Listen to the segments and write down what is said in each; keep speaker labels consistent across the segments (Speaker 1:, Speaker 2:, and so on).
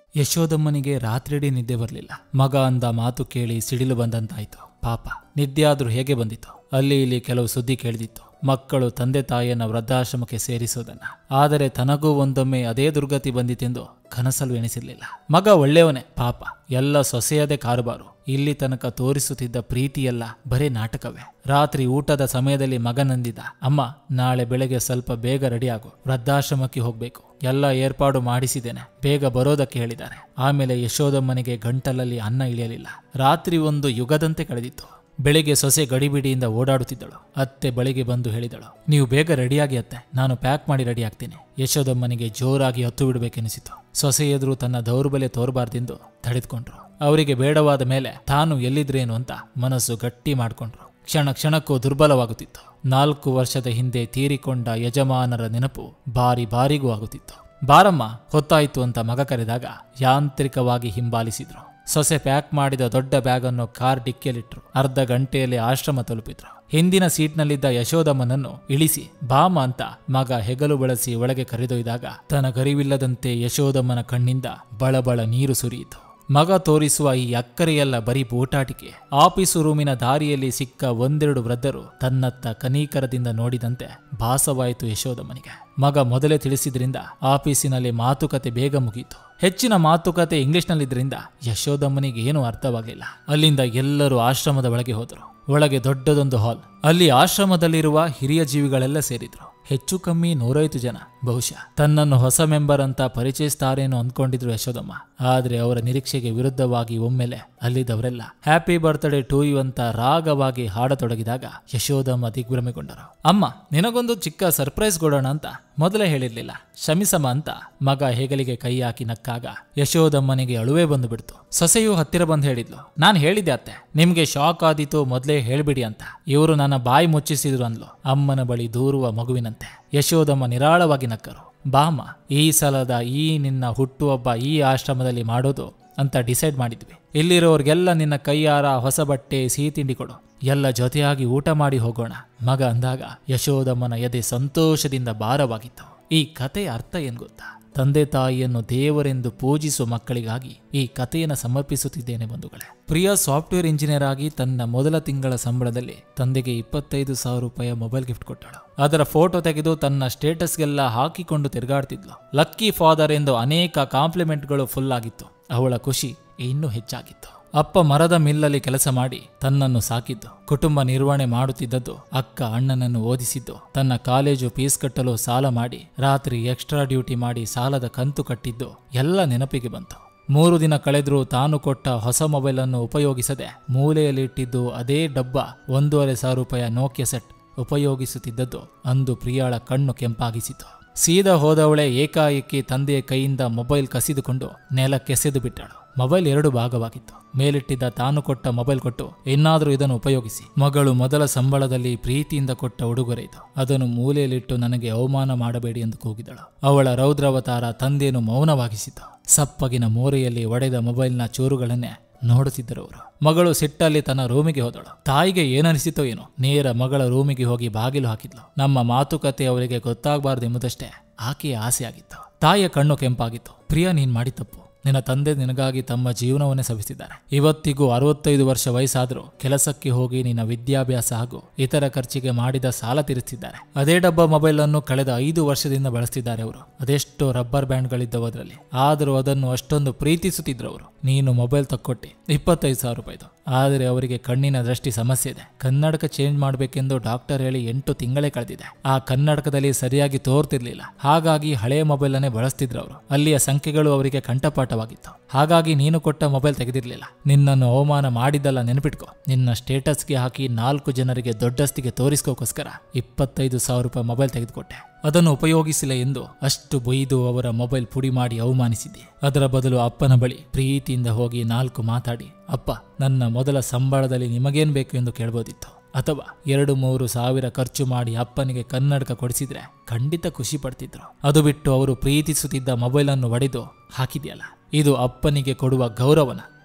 Speaker 1: ಯಶೋದಮ್ಮನಿಗೆ ರಾತ್ರಿಡೀ ನಿದ್ದೆ ಬರಲಿಲ್ಲ ಮಗ ಅಂದ ಮಾತು ಕೇಳಿ ಸಿಡಿಲು ಬಂದಂತಾಯ್ತು ಪಾಪ ನಿದ್ದೆ ಆದ್ರೂ ಹೇಗೆ ಬಂದಿತ್ತು ಅಲ್ಲಿ ಇಲ್ಲಿ ಕೆಲವು ಸುದ್ದಿ ಕೇಳಿದಿತ್ತು ಮಕ್ಕಳು ತಂದೆ ತಾಯಿಯನ್ನ ವೃದ್ಧಾಶ್ರಮಕ್ಕೆ ಸೇರಿಸೋದನ್ನ ಆದರೆ ತನಗೂ ಒಂದೊಮ್ಮೆ ಅದೇ ದುರ್ಗತಿ ಬಂದಿತೆಂದು ಕನಸಲು ಎಣಿಸಿರ್ಲಿಲ್ಲ ಮಗ ಒಳ್ಳೆಯವನೇ ಪಾಪ ಎಲ್ಲ ಸೊಸೆಯದೇ ಕಾರುಬಾರು ಇಲ್ಲಿ ತನಕ ತೋರಿಸುತ್ತಿದ್ದ ಪ್ರೀತಿಯೆಲ್ಲ ಬರೇ ನಾಟಕವೇ ರಾತ್ರಿ ಊಟದ ಸಮಯದಲ್ಲಿ ಮಗನಂದಿದ ಅಮ್ಮ ನಾಳೆ ಬೆಳಗ್ಗೆ ಸ್ವಲ್ಪ ಬೇಗ ರೆಡಿಯಾಗು ವೃದ್ಧಾಶ್ರಮಕ್ಕೆ ಹೋಗ್ಬೇಕು ಎಲ್ಲ ಏರ್ಪಾಡು ಮಾಡಿಸಿದ್ದೇನೆ ಬೇಗ ಬರೋದಕ್ಕೆ ಹೇಳಿದ್ದಾರೆ ಆಮೇಲೆ ಯಶೋದಮ್ಮನಿಗೆ ಗಂಟಲಲ್ಲಿ ಅನ್ನ ಇಳಿಯಲಿಲ್ಲ ರಾತ್ರಿ ಒಂದು ಯುಗದಂತೆ ಕಳೆದಿತ್ತು ಬೆಳಿಗ್ಗೆ ಸೊಸೆ ಗಡಿಬಿಡಿಯಿಂದ ಓಡಾಡುತ್ತಿದ್ದಳು ಅತ್ತೆ ಬಳಿಗೆ ಬಂದು ಹೇಳಿದಳು ನೀವು ಬೇಗ ರೆಡಿಯಾಗಿ ಅತ್ತೆ ನಾನು ಪ್ಯಾಕ್ ಮಾಡಿ ರೆಡಿ ಆಗ್ತೀನಿ ಯಶೋದಮ್ಮನಿಗೆ ಜೋರಾಗಿ ಹತ್ತು ಬಿಡಬೇಕೆನಿಸಿತು ಸೊಸೆ ಎದುರು ತನ್ನ ದೌರ್ಬಲ್ಯ ತೋರಬಾರ್ದೆಂದು ತಡೆದುಕೊಂಡ್ರು ಅವರಿಗೆ ಬೇಡವಾದ ಮೇಲೆ ತಾನು ಎಲ್ಲಿದ್ರೇನು ಅಂತ ಮನಸ್ಸು ಗಟ್ಟಿ ಮಾಡಿಕೊಂಡ್ರು ಕ್ಷಣ ಕ್ಷಣಕ್ಕೂ ದುರ್ಬಲವಾಗುತ್ತಿತ್ತು ನಾಲ್ಕು ವರ್ಷದ ಹಿಂದೆ ತೀರಿಕೊಂಡ ಯಜಮಾನರ ನೆನಪು ಬಾರಿ ಬಾರಿಗೂ ಆಗುತ್ತಿತ್ತು ಬಾರಮ್ಮ ಹೊತ್ತಾಯ್ತು ಅಂತ ಮಗ ಕರೆದಾಗ ಯಾಂತ್ರಿಕವಾಗಿ ಹಿಂಬಾಲಿಸಿದ್ರು ಸೊಸೆ ಪ್ಯಾಕ್ ಮಾಡಿದ ದೊಡ್ಡ ಬ್ಯಾಗನ್ನು ಕಾರ್ ಡಿಕ್ಕಿಯಲ್ಲಿಟ್ರು ಅರ್ಧ ಗಂಟೆಯಲ್ಲಿ ಆಶ್ರಮ ತಲುಪಿದ್ರು ಹಿಂದಿನ ಸೀಟ್ನಲ್ಲಿದ್ದ ಯಶೋದಮ್ಮನನ್ನು ಇಳಿಸಿ ಬಾಮ ಅಂತ ಮಗ ಹೆಗಲು ಬಳಸಿ ಒಳಗೆ ಕರೆದೊಯ್ದಾಗ ತನ್ನ ಗರಿವಿಲ್ಲದಂತೆ ಯಶೋದಮ್ಮನ ಕಣ್ಣಿಂದ ಬಳಬಳ ನೀರು ಸುರಿಯಿತು ಮಗ ತೋರಿಸುವ ಈ ಅಕ್ಕರೆಯಲ್ಲ ಬರೀ ಬೂಟಾಟಿಕೆ ಆಫೀಸು ರೂಮಿನ ದಾರಿಯಲ್ಲಿ ಸಿಕ್ಕ ಒಂದೆರಡು ವೃದ್ಧರು ತನ್ನತ್ತ ಕನೀಕರದಿಂದ ನೋಡಿದಂತೆ ಭಾಸವಾಯಿತು ಯಶೋದಮ್ಮನಿಗೆ ಮಗ ಮೊದಲೇ ತಿಳಿಸಿದ್ರಿಂದ ಆಫೀಸಿನಲ್ಲಿ ಮಾತುಕತೆ ಬೇಗ ಮುಗೀತು ಹೆಚ್ಚಿನ ಮಾತುಕತೆ ಇಂಗ್ಲಿಷ್ನಲ್ಲಿದ್ರಿಂದ ಯಶೋದಮ್ಮನಿಗೆ ಏನೂ ಅರ್ಥವಾಗಲಿಲ್ಲ ಅಲ್ಲಿಂದ ಎಲ್ಲರೂ ಆಶ್ರಮದ ಒಳಗೆ ಹೋದರು ಒಳಗೆ ದೊಡ್ಡದೊಂದು ಹಾಲ್ ಅಲ್ಲಿ ಆಶ್ರಮದಲ್ಲಿರುವ ಹಿರಿಯ ಜೀವಿಗಳೆಲ್ಲ ಸೇರಿದ್ರು ಹೆಚ್ಚು ಕಮ್ಮಿ ನೂರೈವತ್ತು ಜನ ಬಹುಶಃ ತನ್ನನ್ನು ಹೊಸ ಮೆಂಬರ್ ಅಂತ ಪರಿಚಯಿಸ್ತಾರೇನೋ ಅಂದ್ಕೊಂಡಿದ್ರು ಯಶೋದಮ್ಮ ಆದ್ರೆ ಅವರ ನಿರೀಕ್ಷೆಗೆ ವಿರುದ್ಧವಾಗಿ ಒಮ್ಮೆಲೆ ಅಲ್ಲಿದ್ದವರೆಲ್ಲ ಹ್ಯಾಪಿ ಬರ್ತ್ಡೇ ಟು ಯು ಅಂತ ರಾಗವಾಗಿ ಹಾಡತೊಡಗಿದಾಗ ಯಶೋದಮ್ಮ ದಿಗ್ಭ್ರಮೆಗೊಂಡರು ಅಮ್ಮ ನಿನಗೊಂದು ಚಿಕ್ಕ ಸರ್ಪ್ರೈಸ್ ಕೊಡೋಣ ಅಂತ ಮೊದಲೇ ಹೇಳಿರ್ಲಿಲ್ಲ ಶಮಿಸಮ ಅಂತ ಮಗ ಹೆಗಲಿಗೆ ಕೈ ಹಾಕಿ ನಕ್ಕಾಗ ಯಶೋದಮ್ಮನಿಗೆ ಅಳುವೆ ಬಂದು ಬಿಡ್ತು ಸೊಸೆಯು ಹತ್ತಿರ ಬಂದು ಹೇಳಿದ್ಲು ನಾನು ಹೇಳಿದ್ದೆ ಅತ್ತೆ ನಿಮ್ಗೆ ಶಾಕ್ ಆದೀತು ಮೊದಲೇ ಹೇಳ್ಬಿಡಿ ಅಂತ ಇವರು ನನ್ನ ಬಾಯಿ ಮುಚ್ಚಿಸಿದ್ರು ಅಂದ್ಲು ಅಮ್ಮನ ಬಳಿ ದೂರುವ ಮಗುವಿನಂತೆ ಯಶೋದಮ್ಮ ನಿರಾಳವಾಗಿ ನಕ್ಕರು ಬಾಮ ಈ ಸಲದ ಈ ನಿನ್ನ ಹುಟ್ಟುಹಬ್ಬ ಈ ಆಶ್ರಮದಲ್ಲಿ ಮಾಡೋದು ಅಂತ ಡಿಸೈಡ್ ಮಾಡಿದ್ವಿ ಇಲ್ಲಿರೋರ್ಗೆಲ್ಲ ನಿನ್ನ ಕೈಯಾರ ಹೊಸ ಬಟ್ಟೆ ಸಿಹಿ ತಿಂಡಿ ಕೊಡು ಎಲ್ಲ ಜೊತೆಯಾಗಿ ಊಟ ಮಾಡಿ ಹೋಗೋಣ ಮಗ ಅಂದಾಗ ಯಶೋದಮ್ಮನ ಎದೆ ಸಂತೋಷದಿಂದ ಭಾರವಾಗಿತ್ತು ಈ ಕಥೆಯ ಅರ್ಥ ಏನ್ ಗೊತ್ತಾ ತಂದೆ ತಾಯಿಯನ್ನು ದೇವರೆಂದು ಪೂಜಿಸುವ ಮಕ್ಕಳಿಗಾಗಿ ಈ ಕಥೆಯನ್ನು ಸಮರ್ಪಿಸುತ್ತಿದ್ದೇನೆ ಬಂಧುಗಳೇ ಪ್ರಿಯ ಸಾಫ್ಟ್ವೇರ್ ಇಂಜಿನಿಯರ್ ಆಗಿ ತನ್ನ ಮೊದಲ ತಿಂಗಳ ಸಂಬಳದಲ್ಲಿ ತಂದೆಗೆ ಇಪ್ಪತ್ತೈದು ಸಾವಿರ ರೂಪಾಯಿ ಮೊಬೈಲ್ ಗಿಫ್ಟ್ ಕೊಟ್ಟಳು ಅದರ ಫೋಟೋ ತೆಗೆದು ತನ್ನ ಸ್ಟೇಟಸ್ಗೆಲ್ಲ ಹಾಕಿಕೊಂಡು ತಿರುಗಾಡ್ತಿದ್ಲು ಲಕ್ಕಿ ಫಾದರ್ ಎಂದು ಅನೇಕ ಕಾಂಪ್ಲಿಮೆಂಟ್ಗಳು ಫುಲ್ ಆಗಿತ್ತು ಅವಳ ಖುಷಿ ಇನ್ನೂ ಹೆಚ್ಚಾಗಿತ್ತು ಅಪ್ಪ ಮರದ ಮಿಲ್ಲಲ್ಲಿ ಕೆಲಸ ಮಾಡಿ ತನ್ನನ್ನು ಸಾಕಿದ್ದು ಕುಟುಂಬ ನಿರ್ವಹಣೆ ಮಾಡುತ್ತಿದ್ದದ್ದು ಅಕ್ಕ ಅಣ್ಣನನ್ನು ಓದಿಸಿದ್ದು ತನ್ನ ಕಾಲೇಜು ಫೀಸ್ ಕಟ್ಟಲು ಸಾಲ ಮಾಡಿ ರಾತ್ರಿ ಎಕ್ಸ್ಟ್ರಾ ಡ್ಯೂಟಿ ಮಾಡಿ ಸಾಲದ ಕಂತು ಕಟ್ಟಿದ್ದು ಎಲ್ಲ ನೆನಪಿಗೆ ಬಂತು ಮೂರು ದಿನ ಕಳೆದ್ರೂ ತಾನು ಕೊಟ್ಟ ಹೊಸ ಮೊಬೈಲ್ ಅನ್ನು ಉಪಯೋಗಿಸದೆ ಮೂಲೆಯಲ್ಲಿ ಇಟ್ಟಿದ್ದು ಅದೇ ಡಬ್ಬ ಒಂದೂವರೆ ಸಾವಿರ ರೂಪಾಯಿ ನೋಕಿಯ ಸೆಟ್ ಉಪಯೋಗಿಸುತ್ತಿದ್ದದ್ದು ಅಂದು ಪ್ರಿಯಾಳ ಕಣ್ಣು ಕೆಂಪಾಗಿಸಿತು ಸೀದಾ ಹೋದವಳೆ ಏಕಾಏಕಿ ತಂದೆಯ ಕೈಯಿಂದ ಮೊಬೈಲ್ ಕಸಿದುಕೊಂಡು ನೆಲಕ್ಕೆಸೆದು ಬಿಟ್ಟಳು ಮೊಬೈಲ್ ಎರಡು ಭಾಗವಾಗಿತ್ತು ಮೇಲಿಟ್ಟಿದ್ದ ತಾನು ಕೊಟ್ಟ ಮೊಬೈಲ್ ಕೊಟ್ಟು ಇನ್ನಾದರೂ ಇದನ್ನು ಉಪಯೋಗಿಸಿ ಮಗಳು ಮೊದಲ ಸಂಬಳದಲ್ಲಿ ಪ್ರೀತಿಯಿಂದ ಕೊಟ್ಟ ಉಡುಗೊರೆ ಇದು ಅದನ್ನು ಮೂಲೆಯಲ್ಲಿಟ್ಟು ನನಗೆ ಅವಮಾನ ಮಾಡಬೇಡಿ ಎಂದು ಕೂಗಿದಳು ಅವಳ ರೌದ್ರಾವತಾರ ತಂದೆಯನ್ನು ಮೌನವಾಗಿಸಿತು ಸಪ್ಪಗಿನ ಮೋರೆಯಲ್ಲಿ ಒಡೆದ ಮೊಬೈಲ್ನ ಚೂರುಗಳನ್ನೇ ನೋಡುತ್ತಿದ್ದರು ಅವರು ಮಗಳು ಸಿಟ್ಟಲ್ಲಿ ತನ್ನ ರೂಮಿಗೆ ಹೋದಳು ತಾಯಿಗೆ ಏನನಿಸಿತೋ ಏನೋ ನೇರ ಮಗಳ ರೂಮಿಗೆ ಹೋಗಿ ಬಾಗಿಲು ಹಾಕಿದ್ಲು ನಮ್ಮ ಮಾತುಕತೆ ಅವರಿಗೆ ಗೊತ್ತಾಗಬಾರ್ದೆಂಬುದಷ್ಟೇ ಆಕೆಯ ಆಸೆಯಾಗಿತ್ತು ತಾಯಿಯ ಕಣ್ಣು ಕೆಂಪಾಗಿತ್ತು ಪ್ರಿಯ ನೀನ್ ಮಾಡಿ ತಪ್ಪು ನಿನ್ನ ತಂದೆ ನಿನಗಾಗಿ ತಮ್ಮ ಜೀವನವನ್ನೇ ಸವಿಸಿದ್ದಾರೆ ಇವತ್ತಿಗೂ ಅರವತ್ತೈದು ವರ್ಷ ವಯಸ್ಸಾದರೂ ಕೆಲಸಕ್ಕೆ ಹೋಗಿ ನಿನ್ನ ವಿದ್ಯಾಭ್ಯಾಸ ಹಾಗೂ ಇತರ ಖರ್ಚಿಗೆ ಮಾಡಿದ ಸಾಲ ತೀರಿಸ್ತಿದ್ದಾರೆ ಅದೇ ಡಬ್ಬ ಮೊಬೈಲ್ ಅನ್ನು ಕಳೆದ ಐದು ವರ್ಷದಿಂದ ಬಳಸ್ತಿದ್ದಾರೆ ಅವರು ಅದೆಷ್ಟೋ ರಬ್ಬರ್ ಬ್ಯಾಂಡ್ಗಳಿದ್ದವು ಅದರಲ್ಲಿ ಆದರೂ ಅದನ್ನು ಅಷ್ಟೊಂದು ಪ್ರೀತಿಸುತ್ತಿದ್ರು ಅವರು ನೀನು ಮೊಬೈಲ್ ತಕ್ಕೊಟ್ಟಿ ಇಪ್ಪತ್ತೈದು ಸಾವಿರ ರೂಪಾಯಿದು ಆದರೆ ಅವರಿಗೆ ಕಣ್ಣಿನ ದೃಷ್ಟಿ ಸಮಸ್ಯೆ ಇದೆ ಕನ್ನಡಕ ಚೇಂಜ್ ಮಾಡಬೇಕೆಂದು ಡಾಕ್ಟರ್ ಹೇಳಿ ಎಂಟು ತಿಂಗಳೇ ಕಳೆದಿದೆ ಆ ಕನ್ನಡಕದಲ್ಲಿ ಸರಿಯಾಗಿ ತೋರ್ತಿರ್ಲಿಲ್ಲ ಹಾಗಾಗಿ ಹಳೆಯ ಮೊಬೈಲ್ ಅನ್ನೇ ಬಳಸ್ತಿದ್ರು ಅವರು ಅಲ್ಲಿಯ ಸಂಖ್ಯೆಗಳು ಅವರಿಗೆ ಕಂಠಪಾಠವಾಗಿತ್ತು ಹಾಗಾಗಿ ನೀನು ಕೊಟ್ಟ ಮೊಬೈಲ್ ತೆಗೆದಿರ್ಲಿಲ್ಲ ನಿನ್ನನ್ನು ಅವಮಾನ ಮಾಡಿದ್ದಲ್ಲ ನೆನಪಿಟ್ಕೋ ನಿನ್ನ ಸ್ಟೇಟಸ್ಗೆ ಹಾಕಿ ನಾಲ್ಕು ಜನರಿಗೆ ದೊಡ್ಡಸ್ತಿಗೆ ತೋರಿಸ್ಕೋಕ್ಕೋಸ್ಕರ ಇಪ್ಪತ್ತೈದು ಸಾವಿರ ರೂಪಾಯಿ ಮೊಬೈಲ್ ತೆಗೆದುಕೊಟ್ಟೆ ಅದನ್ನು ಉಪಯೋಗಿಸಿಲ್ಲ ಎಂದು ಅಷ್ಟು ಬೊಯ್ದು ಅವರ ಮೊಬೈಲ್ ಪುಡಿ ಮಾಡಿ ಅವಮಾನಿಸಿದ್ದೆ ಅದರ ಬದಲು ಅಪ್ಪನ ಬಳಿ ಪ್ರೀತಿಯಿಂದ ಹೋಗಿ ನಾಲ್ಕು ಮಾತಾಡಿ ಅಪ್ಪ ನನ್ನ ಮೊದಲ ಸಂಬಳದಲ್ಲಿ ನಿಮಗೇನ್ ಬೇಕು ಎಂದು ಕೇಳ್ಬೋದಿತ್ತು ಅಥವಾ ಎರಡು ಮೂರು ಸಾವಿರ ಖರ್ಚು ಮಾಡಿ ಅಪ್ಪನಿಗೆ ಕನ್ನಡಕ ಕೊಡಿಸಿದ್ರೆ ಖಂಡಿತ ಖುಷಿ ಪಡ್ತಿದ್ರು ಅದು ಬಿಟ್ಟು ಅವರು ಪ್ರೀತಿಸುತ್ತಿದ್ದ ಮೊಬೈಲ್ ಅನ್ನು ಒಡೆದು ಹಾಕಿದ್ಯಲ್ಲ ಇದು ಅಪ್ಪನಿಗೆ ಕೊಡುವ ಗೌರವನ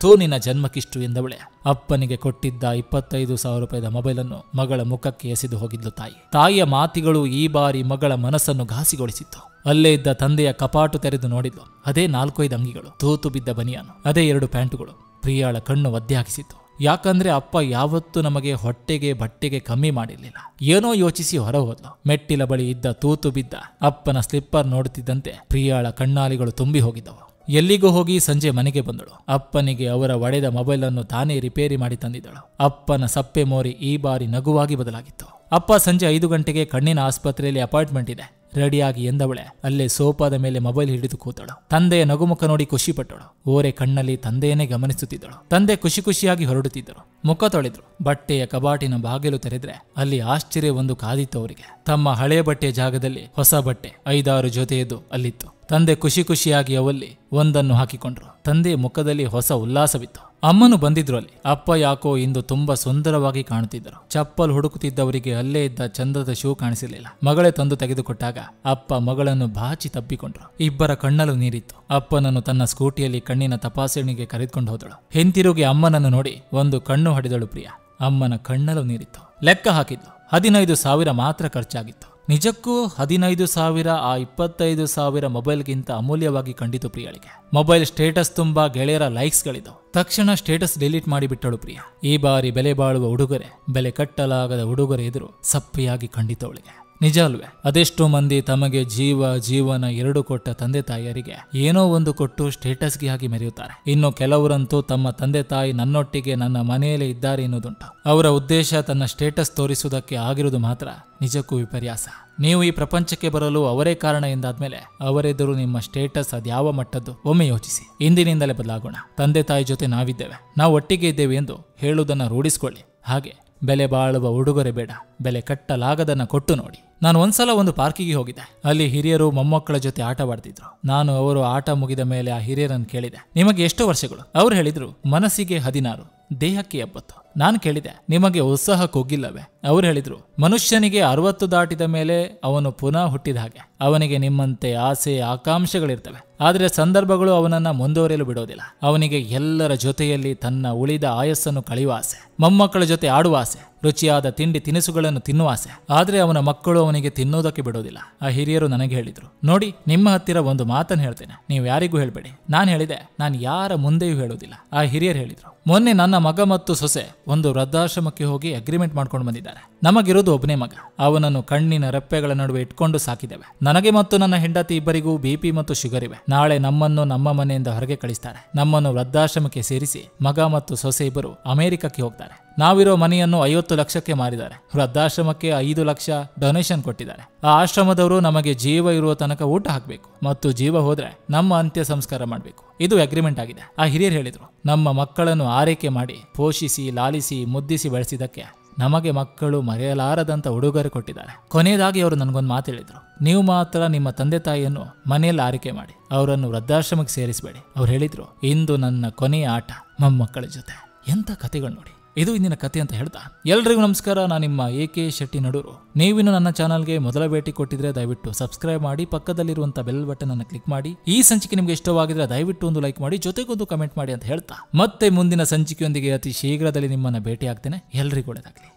Speaker 1: ಥೂ ನಿನ್ನ ಜನ್ಮಕ್ಕಿಷ್ಟು ಎಂದವಳೆ ಅಪ್ಪನಿಗೆ ಕೊಟ್ಟಿದ್ದ ಇಪ್ಪತ್ತೈದು ಸಾವಿರ ರೂಪಾಯಿದ ಮೊಬೈಲನ್ನು ಮಗಳ ಮುಖಕ್ಕೆ ಎಸೆದು ಹೋಗಿದ್ಲು ತಾಯಿ ತಾಯಿಯ ಮಾತಿಗಳು ಈ ಬಾರಿ ಮಗಳ ಮನಸ್ಸನ್ನು ಘಾಸಿಗೊಳಿಸಿತ್ತು ಅಲ್ಲೇ ಇದ್ದ ತಂದೆಯ ಕಪಾಟು ತೆರೆದು ನೋಡಿದ್ಲು ಅದೇ ನಾಲ್ಕೈದು ಅಂಗಿಗಳು ತೂತು ಬಿದ್ದ ಬನಿಯಾನು ಅದೇ ಎರಡು ಪ್ಯಾಂಟುಗಳು ಪ್ರಿಯಾಳ ಕಣ್ಣು ಒದ್ದೆ ಹಾಕಿಸಿತ್ತು ಯಾಕಂದ್ರೆ ಅಪ್ಪ ಯಾವತ್ತೂ ನಮಗೆ ಹೊಟ್ಟೆಗೆ ಬಟ್ಟೆಗೆ ಕಮ್ಮಿ ಮಾಡಿರ್ಲಿಲ್ಲ ಏನೋ ಯೋಚಿಸಿ ಹೊರ ಹೋದ್ಲು ಮೆಟ್ಟಿಲ ಬಳಿ ಇದ್ದ ತೂತು ಬಿದ್ದ ಅಪ್ಪನ ಸ್ಲಿಪ್ಪರ್ ನೋಡುತ್ತಿದ್ದಂತೆ ಪ್ರಿಯಾಳ ಕಣ್ಣಾಲಿಗಳು ತುಂಬಿ ಹೋಗಿದ್ದವು ಎಲ್ಲಿಗೂ ಹೋಗಿ ಸಂಜೆ ಮನೆಗೆ ಬಂದಳು ಅಪ್ಪನಿಗೆ ಅವರ ಒಡೆದ ಮೊಬೈಲ್ ಅನ್ನು ತಾನೇ ರಿಪೇರಿ ಮಾಡಿ ತಂದಿದ್ದಳು ಅಪ್ಪನ ಸಪ್ಪೆ ಮೋರಿ ಈ ಬಾರಿ ನಗುವಾಗಿ ಬದಲಾಗಿತ್ತು ಅಪ್ಪ ಸಂಜೆ ಐದು ಗಂಟೆಗೆ ಕಣ್ಣಿನ ಆಸ್ಪತ್ರೆಯಲ್ಲಿ ಅಪಾಯಿಂಟ್ಮೆಂಟ್ ಇದೆ ರೆಡಿಯಾಗಿ ಎಂದವಳೆ ಅಲ್ಲೇ ಸೋಫಾದ ಮೇಲೆ ಮೊಬೈಲ್ ಹಿಡಿದು ಕೂತಳು ತಂದೆಯ ನಗುಮುಖ ನೋಡಿ ಖುಷಿಪಟ್ಟಳು ಓರೆ ಕಣ್ಣಲ್ಲಿ ತಂದೆಯನ್ನೇ ಗಮನಿಸುತ್ತಿದ್ದಳು ತಂದೆ ಖುಷಿ ಖುಷಿಯಾಗಿ ಹೊರಡುತ್ತಿದ್ದರು ಮುಖ ತೊಳೆದ್ರು ಬಟ್ಟೆಯ ಕಬಾಟಿನ ಬಾಗಿಲು ತೆರೆದ್ರೆ ಅಲ್ಲಿ ಆಶ್ಚರ್ಯ ಒಂದು ಕಾದಿತ್ತು ಅವರಿಗೆ ತಮ್ಮ ಹಳೆಯ ಬಟ್ಟೆಯ ಜಾಗದಲ್ಲಿ ಹೊಸ ಬಟ್ಟೆ ಐದಾರು ಜೊತೆಯದು ಅಲ್ಲಿತ್ತು ತಂದೆ ಖುಷಿ ಖುಷಿಯಾಗಿ ಅವಲ್ಲಿ ಒಂದನ್ನು ಹಾಕಿಕೊಂಡ್ರು ತಂದೆಯ ಮುಖದಲ್ಲಿ ಹೊಸ ಉಲ್ಲಾಸವಿತ್ತು ಅಮ್ಮನು ಬಂದಿದ್ರು ಅಲ್ಲಿ ಅಪ್ಪ ಯಾಕೋ ಇಂದು ತುಂಬಾ ಸುಂದರವಾಗಿ ಕಾಣುತ್ತಿದ್ದರು ಚಪ್ಪಲ್ ಹುಡುಕುತ್ತಿದ್ದವರಿಗೆ ಅಲ್ಲೇ ಇದ್ದ ಚಂದದ ಶೂ ಕಾಣಿಸಿರಲಿಲ್ಲ ಮಗಳೇ ತಂದು ತೆಗೆದುಕೊಟ್ಟಾಗ ಅಪ್ಪ ಮಗಳನ್ನು ಬಾಚಿ ತಬ್ಬಿಕೊಂಡ್ರು ಇಬ್ಬರ ಕಣ್ಣಲ್ಲೂ ನೀರಿತ್ತು ಅಪ್ಪನನ್ನು ತನ್ನ ಸ್ಕೂಟಿಯಲ್ಲಿ ಕಣ್ಣಿನ ತಪಾಸಣೆಗೆ ಕರೆದುಕೊಂಡು ಹೋದಳು ಹಿಂತಿರುಗಿ ಅಮ್ಮನನ್ನು ನೋಡಿ ಒಂದು ಕಣ್ಣು ಹೊಡೆದಳು ಪ್ರಿಯ ಅಮ್ಮನ ಕಣ್ಣಲ್ಲೂ ನೀರಿತ್ತು ಲೆಕ್ಕ ಹಾಕಿದ್ಲು ಹದಿನೈದು ಸಾವಿರ ಮಾತ್ರ ಖರ್ಚಾಗಿತ್ತು ನಿಜಕ್ಕೂ ಹದಿನೈದು ಸಾವಿರ ಆ ಇಪ್ಪತ್ತೈದು ಸಾವಿರ ಮೊಬೈಲ್ಗಿಂತ ಅಮೂಲ್ಯವಾಗಿ ಕಂಡಿತು ಪ್ರಿಯಳಿಗೆ ಮೊಬೈಲ್ ಸ್ಟೇಟಸ್ ತುಂಬಾ ಗೆಳೆಯರ ಲೈಕ್ಸ್ಗಳಿದ್ದವು ತಕ್ಷಣ ಸ್ಟೇಟಸ್ ಡಿಲೀಟ್ ಮಾಡಿಬಿಟ್ಟಳು ಪ್ರಿಯ ಈ ಬಾರಿ ಬೆಲೆ ಬಾಳುವ ಉಡುಗೊರೆ ಬೆಲೆ ಕಟ್ಟಲಾಗದ ಉಡುಗೊರೆ ಎದುರು ಸಪ್ಪೆಯಾಗಿ ಕಂಡಿತವಳಿಗೆ ನಿಜ ಅಲ್ವೇ ಅದೆಷ್ಟೋ ಮಂದಿ ತಮಗೆ ಜೀವ ಜೀವನ ಎರಡು ಕೊಟ್ಟ ತಂದೆ ತಾಯಿಯರಿಗೆ ಏನೋ ಒಂದು ಕೊಟ್ಟು ಸ್ಟೇಟಸ್ಗೆ ಆಗಿ ಮೆರೆಯುತ್ತಾರೆ ಇನ್ನು ಕೆಲವರಂತೂ ತಮ್ಮ ತಂದೆ ತಾಯಿ ನನ್ನೊಟ್ಟಿಗೆ ನನ್ನ ಮನೆಯಲ್ಲೇ ಇದ್ದಾರೆ ಎನ್ನುವುದುಂಟು ಅವರ ಉದ್ದೇಶ ತನ್ನ ಸ್ಟೇಟಸ್ ತೋರಿಸುವುದಕ್ಕೆ ಆಗಿರುವುದು ಮಾತ್ರ ನಿಜಕ್ಕೂ ವಿಪರ್ಯಾಸ ನೀವು ಈ ಪ್ರಪಂಚಕ್ಕೆ ಬರಲು ಅವರೇ ಕಾರಣ ಎಂದಾದ್ಮೇಲೆ ಅವರೆದುರು ನಿಮ್ಮ ಸ್ಟೇಟಸ್ ಅದ್ಯಾವ ಮಟ್ಟದ್ದು ಒಮ್ಮೆ ಯೋಚಿಸಿ ಇಂದಿನಿಂದಲೇ ಬದಲಾಗೋಣ ತಂದೆ ತಾಯಿ ಜೊತೆ ನಾವಿದ್ದೇವೆ ನಾವು ಒಟ್ಟಿಗೆ ಇದ್ದೇವೆ ಎಂದು ಹೇಳುವುದನ್ನು ರೂಢಿಸಿಕೊಳ್ಳಿ ಹಾಗೆ ಬೆಲೆ ಬಾಳುವ ಉಡುಗೊರೆ ಬೇಡ ಬೆಲೆ ಕಟ್ಟಲಾಗದನ್ನ ಕೊಟ್ಟು ನೋಡಿ ನಾನು ಒಂದ್ಸಲ ಒಂದು ಪಾರ್ಕಿಗೆ ಹೋಗಿದ್ದೆ ಅಲ್ಲಿ ಹಿರಿಯರು ಮೊಮ್ಮಕ್ಕಳ ಜೊತೆ ಆಟವಾಡ್ತಿದ್ರು ನಾನು ಅವರು ಆಟ ಮುಗಿದ ಮೇಲೆ ಆ ಹಿರಿಯರನ್ನು ಕೇಳಿದೆ ನಿಮಗೆ ಎಷ್ಟು ವರ್ಷಗಳು ಅವ್ರು ಹೇಳಿದ್ರು ಮನಸ್ಸಿಗೆ ಹದಿನಾರು ದೇಹಕ್ಕೆ ಎಪ್ಪತ್ತು ನಾನು ಕೇಳಿದೆ ನಿಮಗೆ ಉತ್ಸಾಹ ಕೊಗ್ಗಿಲ್ಲವೇ ಅವ್ರು ಹೇಳಿದ್ರು ಮನುಷ್ಯನಿಗೆ ಅರವತ್ತು ದಾಟಿದ ಮೇಲೆ ಅವನು ಪುನಃ ಹುಟ್ಟಿದ ಹಾಗೆ ಅವನಿಗೆ ನಿಮ್ಮಂತೆ ಆಸೆ ಆಕಾಂಕ್ಷೆಗಳಿರ್ತವೆ ಆದರೆ ಸಂದರ್ಭಗಳು ಅವನನ್ನ ಮುಂದುವರಿಯಲು ಬಿಡೋದಿಲ್ಲ ಅವನಿಗೆ ಎಲ್ಲರ ಜೊತೆಯಲ್ಲಿ ತನ್ನ ಉಳಿದ ಆಯಸ್ಸನ್ನು ಕಳೆಯುವ ಆಸೆ ಮೊಮ್ಮಕ್ಕಳ ಜೊತೆ ಆಡುವ ಆಸೆ ರುಚಿಯಾದ ತಿಂಡಿ ತಿನಿಸುಗಳನ್ನು ತಿನ್ನುವ ಆಸೆ ಆದ್ರೆ ಅವನ ಮಕ್ಕಳು ಅವನಿಗೆ ತಿನ್ನೋದಕ್ಕೆ ಬಿಡೋದಿಲ್ಲ ಆ ಹಿರಿಯರು ನನಗೆ ಹೇಳಿದ್ರು ನೋಡಿ ನಿಮ್ಮ ಹತ್ತಿರ ಒಂದು ಮಾತನ್ನು ಹೇಳ್ತೇನೆ ನೀವು ಯಾರಿಗೂ ಹೇಳ್ಬೇಡಿ ನಾನು ಹೇಳಿದೆ ನಾನು ಯಾರ ಮುಂದೆಯೂ ಹೇಳುವುದಿಲ್ಲ ಆ ಹಿರಿಯರು ಹೇಳಿದ್ರು ಮೊನ್ನೆ ನನ್ನ ಮಗ ಮತ್ತು ಸೊಸೆ ಒಂದು ವೃದ್ಧಾಶ್ರಮಕ್ಕೆ ಹೋಗಿ ಅಗ್ರಿಮೆಂಟ್ ಮಾಡ್ಕೊಂಡು ಬಂದಿದ್ದಾರೆ ನಮಗಿರೋದು ಒಬ್ಬನೇ ಮಗ ಅವನನ್ನು ಕಣ್ಣಿನ ರೆಪ್ಪೆಗಳ ನಡುವೆ ಇಟ್ಕೊಂಡು ಸಾಕಿದ್ದೇವೆ ನನಗೆ ಮತ್ತು ನನ್ನ ಹೆಂಡತಿ ಇಬ್ಬರಿಗೂ ಬಿಪಿ ಮತ್ತು ಶುಗರ್ ಇವೆ ನಾಳೆ ನಮ್ಮನ್ನು ನಮ್ಮ ಮನೆಯಿಂದ ಹೊರಗೆ ಕಳಿಸ್ತಾರೆ ನಮ್ಮನ್ನು ವೃದ್ಧಾಶ್ರಮಕ್ಕೆ ಸೇರಿಸಿ ಮಗ ಮತ್ತು ಸೊಸೆ ಇಬ್ಬರು ಅಮೆರಿಕಕ್ಕೆ ಹೋಗ್ತಾರೆ ನಾವಿರೋ ಮನೆಯನ್ನು ಐವತ್ತು ಲಕ್ಷಕ್ಕೆ ಮಾರಿದ್ದಾರೆ ವೃದ್ಧಾಶ್ರಮಕ್ಕೆ ಐದು ಲಕ್ಷ ಡೊನೇಷನ್ ಕೊಟ್ಟಿದ್ದಾರೆ ಆ ಆಶ್ರಮದವರು ನಮಗೆ ಜೀವ ಇರುವ ತನಕ ಊಟ ಹಾಕಬೇಕು ಮತ್ತು ಜೀವ ಹೋದ್ರೆ ನಮ್ಮ ಅಂತ್ಯ ಸಂಸ್ಕಾರ ಮಾಡಬೇಕು ಇದು ಅಗ್ರಿಮೆಂಟ್ ಆಗಿದೆ ಆ ಹಿರಿಯರು ಹೇಳಿದ್ರು ನಮ್ಮ ಮಕ್ಕಳನ್ನು ಆರೈಕೆ ಮಾಡಿ ಪೋಷಿಸಿ ಲಾಲಿಸಿ ಮುದ್ದಿಸಿ ಬೆಳೆಸಿದಕ್ಕೆ ನಮಗೆ ಮಕ್ಕಳು ಮರೆಯಲಾರದಂತ ಉಡುಗೊರೆ ಕೊಟ್ಟಿದ್ದಾರೆ ಕೊನೆಯದಾಗಿ ಅವರು ನನಗೊಂದು ಮಾತು ಹೇಳಿದ್ರು ನೀವು ಮಾತ್ರ ನಿಮ್ಮ ತಂದೆ ತಾಯಿಯನ್ನು ಮನೆಯಲ್ಲಿ ಆರೈಕೆ ಮಾಡಿ ಅವರನ್ನು ವೃದ್ಧಾಶ್ರಮಕ್ಕೆ ಸೇರಿಸಬೇಡಿ ಅವ್ರು ಹೇಳಿದ್ರು ಇಂದು ನನ್ನ ಕೊನೆಯ ಆಟ ಮೊಮ್ಮಕ್ಕಳ ಜೊತೆ ಎಂಥ ಕಥೆಗಳು ನೋಡಿ ಇದು ಇಂದಿನ ಕಥೆ ಅಂತ ಹೇಳ್ತಾ ಎಲ್ರಿಗೂ ನಮಸ್ಕಾರ ನಾನು ನಿಮ್ಮ ಎ ಕೆ ಶೆಟ್ಟಿ ನಡೂರು ನೀವಿನ್ನು ನನ್ನ ಚಾನಲ್ಗೆ ಮೊದಲ ಭೇಟಿ ಕೊಟ್ಟಿದ್ರೆ ದಯವಿಟ್ಟು ಸಬ್ಸ್ಕ್ರೈಬ್ ಮಾಡಿ ಪಕ್ಕದಲ್ಲಿರುವಂಥ ಬೆಲ್ ಬಟನ್ ಅನ್ನು ಕ್ಲಿಕ್ ಮಾಡಿ ಈ ಸಂಚಿಕೆ ನಿಮಗೆ ಇಷ್ಟವಾಗಿದ್ರೆ ದಯವಿಟ್ಟು ಒಂದು ಲೈಕ್ ಮಾಡಿ ಜೊತೆಗೊಂದು ಕಮೆಂಟ್ ಮಾಡಿ ಅಂತ ಹೇಳ್ತಾ ಮತ್ತೆ ಮುಂದಿನ ಸಂಚಿಕೆಯೊಂದಿಗೆ ಅತಿ ಶೀಘ್ರದಲ್ಲಿ ನಿಮ್ಮನ್ನ ಭೇಟಿ ಆಗ್ತೇನೆ ಎಲ್ರಿಗೂ ಒಳ್ಳೆದಾಗಲಿ